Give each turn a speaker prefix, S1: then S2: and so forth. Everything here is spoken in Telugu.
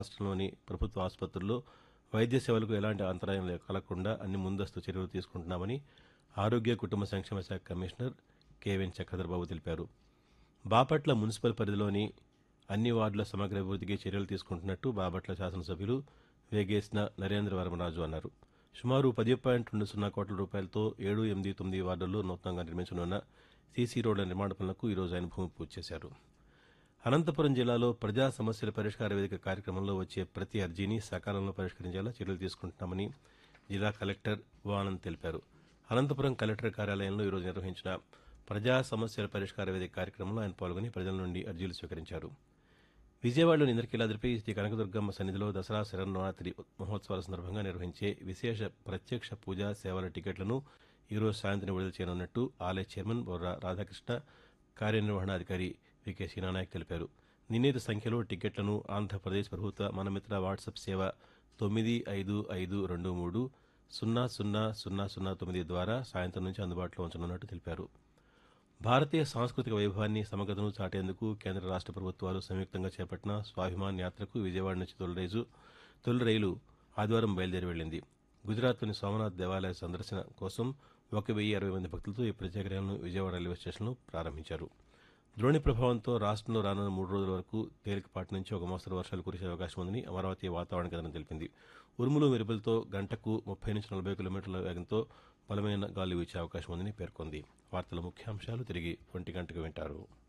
S1: రాష్ట్రంలోని ప్రభుత్వ ఆసుపత్రుల్లో వైద్య సేవలకు ఎలాంటి అంతరాయం కలగకుండా అన్ని ముందస్తు చర్యలు తీసుకుంటున్నామని ఆరోగ్య కుటుంబ సంక్షేమ శాఖ కమిషనర్ కెవెన్ చక్రధర్బాబు తెలిపారు బాపట్ల మున్సిపల్ పరిధిలోని అన్ని వార్డుల సమగ్ర అభివృద్దికి చర్యలు తీసుకుంటున్నట్టు బాపట్ల శాసనసభ్యులు వేగేసిన నరేంద్ర వర్మరాజు అన్నారు సుమారు పది పాయింట్ రెండు సున్నా కోట్ల రూపాయలతో ఏడు ఎనిమిది తొమ్మిది వార్డుల్లో నూతనంగా నిర్మించనున్న సీసీ రోడ్ల నిర్మాణ పనులకు ఈరోజు ఆయన భూమి పూజ చేశారు అనంతపురం జిల్లాలో ప్రజా సమస్యల పరిష్కార వేదిక కార్యక్రమంలో వచ్చే ప్రతి అర్జీని సకాలంలో పరిష్కరించేలా చర్యలు తీసుకుంటున్నామని జిల్లా కలెక్టర్ ఓ ఆనంద్ తెలిపారు అనంతపురం కలెక్టర్ కార్యాలయంలో ఈరోజు నిర్వహించిన ప్రజా సమస్యల పరిష్కార వేదిక కార్యక్రమంలో ఆయన పాల్గొని ప్రజల నుండి అర్జీలు స్వీకరించారు విజయవాడలోని ఇంద్రకీలాద్రిపై శ్రీ కనకదుర్గమ్మ సన్నిధిలో దసరా శరన్నవరాత్రి మహోత్సవాల సందర్భంగా నిర్వహించే విశేష ప్రత్యక్ష పూజా సేవల టికెట్లను ఈరోజు సాయంత్రం విడుదల చేయనున్నట్టు ఆలయ చైర్మన్ బొర్రా రాధాకృష్ణ కార్యనిర్వహణాధికారి వికే సీనానాయక్ తెలిపారు నిర్ణీత సంఖ్యలో టికెట్లను ఆంధ్రప్రదేశ్ ప్రభుత్వ మనమిత్ర వాట్సాప్ సేవ తొమ్మిది ఐదు ఐదు రెండు మూడు సున్నా సున్నా సున్నా సున్నా తొమ్మిది ద్వారా సాయంత్రం నుంచి అందుబాటులో ఉంచనున్నట్టు తెలిపారు భారతీయ సాంస్కృతిక వైభవాన్ని సమగ్రతను చాటేందుకు కేంద్ర రాష్ట్ర ప్రభుత్వాలు సంయుక్తంగా చేపట్టిన స్వాభిమాన్ యాత్రకు విజయవాడ నుంచి తొలి రైలు తొలి రైలు ఆదివారం బయలుదేరి వెళ్లింది గుజరాత్లోని సోమనాథ్ దేవాలయ సందర్శన కోసం ఒక వెయ్యి అరవై మంది భక్తులతో ఈ ప్రత్యేక రైలును విజయవాడ రైల్వే స్టేషన్లో ప్రారంభించారు ద్రోణి ప్రభావంతో రాష్ట్రంలో రానున్న మూడు రోజుల వరకు తేలికపాటి నుంచి ఒక మోస్తరు వర్షాలు కురిసే అవకాశం ఉందని అమరావతి వాతావరణ కేంద్రం తెలిపింది ఉరుములు మెరుపులతో గంటకు ముప్పై నుంచి నలభై కిలోమీటర్ల వేగంతో బలమైన గాలి వీచే అవకాశం ఉందని పేర్కొంది వార్తల ముఖ్యాంశాలు తిరిగి ఒంటి గంటకు వింటారు